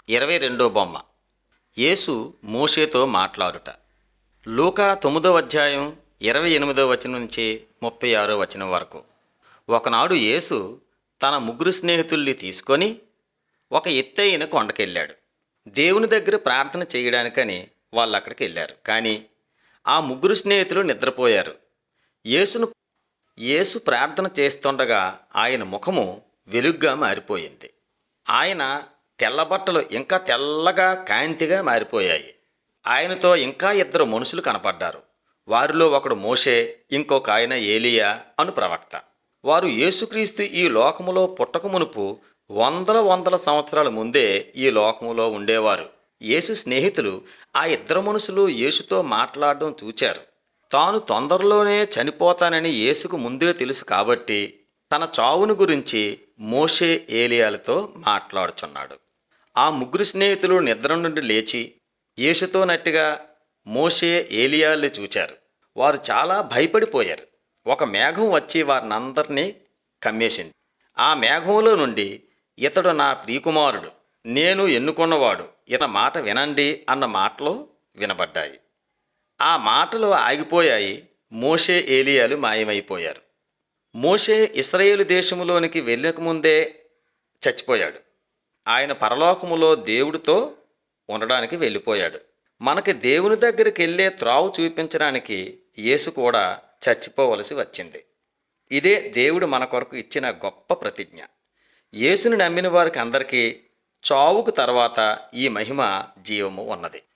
ఇరవై రెండో బొమ్మ యేసు మోషేతో మాట్లాడుట లూకా తొమ్మిదో అధ్యాయం ఇరవై ఎనిమిదో వచనం నుంచి ముప్పై ఆరో వచనం వరకు ఒకనాడు యేసు తన ముగ్గురు స్నేహితుల్ని తీసుకొని ఒక ఎత్తైన కొండకెళ్ళాడు దేవుని దగ్గర ప్రార్థన చేయడానికని వాళ్ళు అక్కడికి వెళ్ళారు కానీ ఆ ముగ్గురు స్నేహితులు నిద్రపోయారు యేసును యేసు ప్రార్థన చేస్తుండగా ఆయన ముఖము వెలుగ్గా మారిపోయింది ఆయన తెల్లబట్టలు ఇంకా తెల్లగా కాంతిగా మారిపోయాయి ఆయనతో ఇంకా ఇద్దరు మనుషులు కనపడ్డారు వారిలో ఒకడు మోషే ఇంకొక ఆయన ఏలియా అను ప్రవక్త వారు యేసుక్రీస్తు ఈ లోకములో పుట్టక మునుపు వందల వందల సంవత్సరాల ముందే ఈ లోకములో ఉండేవారు యేసు స్నేహితులు ఆ ఇద్దరు మనుషులు యేసుతో మాట్లాడడం చూచారు తాను తొందరలోనే చనిపోతానని యేసుకు ముందే తెలుసు కాబట్టి తన చావును గురించి మోషే ఏలియాలతో మాట్లాడుచున్నాడు ఆ ముగ్గురు స్నేహితులు నిద్ర నుండి లేచి యేసుతో నట్టుగా మోషే ఏలియాల్ని చూచారు వారు చాలా భయపడిపోయారు ఒక మేఘం వచ్చి వారినందరినీ కమ్మేసింది ఆ మేఘంలో నుండి ఇతడు నా ప్రియకుమారుడు నేను ఎన్నుకున్నవాడు ఇతని మాట వినండి అన్న మాటలు వినబడ్డాయి ఆ మాటలు ఆగిపోయాయి మోషే ఏలియాలు మాయమైపోయారు మోషే ఇస్రాయేలు దేశములోనికి వెళ్ళకముందే చచ్చిపోయాడు ఆయన పరలోకములో దేవుడితో ఉండడానికి వెళ్ళిపోయాడు మనకి దేవుని దగ్గరికి వెళ్ళే త్రావు చూపించడానికి యేసు కూడా చచ్చిపోవలసి వచ్చింది ఇదే దేవుడు మన కొరకు ఇచ్చిన గొప్ప ప్రతిజ్ఞ యేసుని నమ్మిన వారికి అందరికీ చావుకు తర్వాత ఈ మహిమ జీవము ఉన్నది